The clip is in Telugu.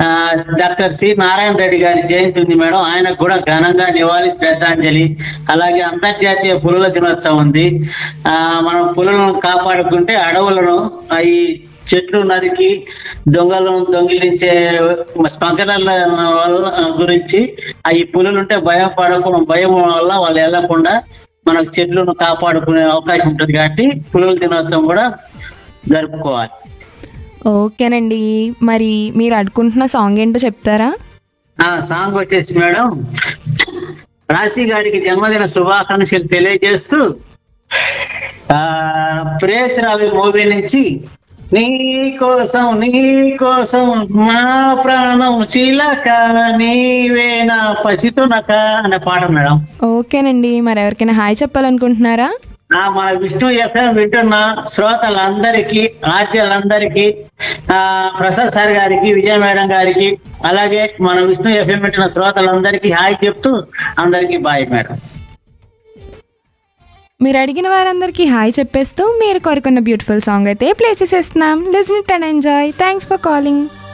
ఆ, డాక్టర్ సి నారాయణ రెడ్డి గారి జయంతి ఉంది మేడం ఆయనకు కూడా ఘనంగా నివాళి శ్రద్ధాంజలి అలాగే అంతర్జాతీయ పులుల దినోత్సవం ఉంది ఆ మనం పులులను కాపాడుకుంటే అడవులను ఆ, ఈ చెట్లు నరికి దొంగలను దొంగిలించే స్మగ్లర్ల వల్ల గురించి ఆ ఈ పులులు ఉంటే భయం పడకుండా భయం వల్ల వాళ్ళు వెళ్లకుండా మనకు చెట్లను కాపాడుకునే అవకాశం ఉంటుంది కాబట్టి పులుల దినోత్సవం కూడా జరుపుకోవాలి ఓకేనండి మరి మీరు అడుకుంటున్న సాంగ్ ఏంటో చెప్తారా ఆ సాంగ్ వచ్చేసి మేడం రాశి గారికి జన్మదిన శుభాకాంక్షలు తెలియజేస్తూ ఆ ప్రేసరావి మూవీ నుంచి నీ కోసం నీ కోసం మా ప్రాణం చిలక నీవే నా పసితునక అనే పాట మేడం ఓకేనండి మరి ఎవరికైనా హాయ్ చెప్పాలనుకుంటున్నారా ఆ మన విష్ణు ఎఫ్ఎం వింటున్న శ్రోతలందరికీ ఆర్జలందరికీ ఆ ప్రసాద్ సార్ గారికి విజయ మేడం గారికి అలాగే మన విష్ణు ఎఫ్ఎం వింటున్న శ్రోతలందరికీ హాయ్ చెప్తూ అందరికీ బాయ్ మేడం మీరు అడిగిన వారందరికీ హాయ్ చెప్పేస్తూ మీరు కోరుకున్న బ్యూటిఫుల్ సాంగ్ అయితే ప్లే చేసేస్తున్నాం listen it and enjoy thanks for calling